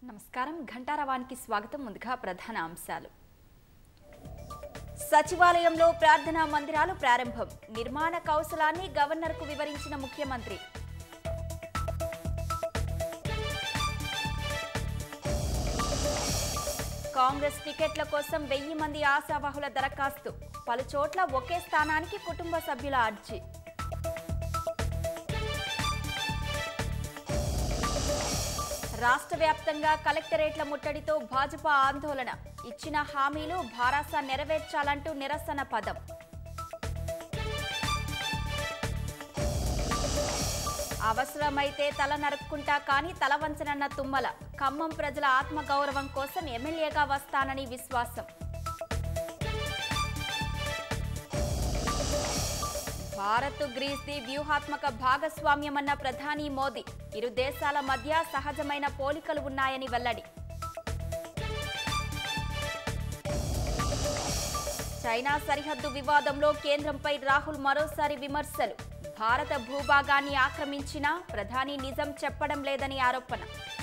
నమస్కారం ఘంటారవానికి స్వాగతం ముందుగా ప్రధాన అంశాలు సచివాలయంలో ప్రార్థనా మందిరాలు ప్రారంభం నిర్మాణ కౌశలాన్ని గవర్నర్కు వివరించిన ముఖ్యమంత్రి కాంగ్రెస్ టికెట్ల కోసం వెయ్యి మంది ఆశావాహుల దరఖాస్తు పలు చోట్ల ఒకే స్థానానికి కుటుంబ సభ్యుల అర్జీ రాష్ట్ర వ్యాప్తంగా కలెక్టరేట్ల ముట్టడితో భాజపా ఆందోళన ఇచ్చిన హామీలు భారాస నెరవేర్చాలంటూ నిరసన పదం అవసరమైతే తల నరుక్కుంటా కానీ తల వంచనన్న తుమ్మల ఖమ్మం ప్రజల ఆత్మగౌరవం కోసం ఎమ్మెల్యేగా వస్తానని విశ్వాసం భారత్ గ్రీస్ది వ్యూహాత్మక భాగస్వామ్యమన్న ప్రధాని మోదీ ఇరు దేశాల మధ్య సహజమైన పోలికలు ఉన్నాయని వెల్లడి చైనా సరిహద్దు వివాదంలో కేంద్రంపై రాహుల్ మరోసారి విమర్శలు భారత భూభాగాన్ని ఆక్రమించినా ప్రధాని నిజం చెప్పడం లేదని ఆరోపణ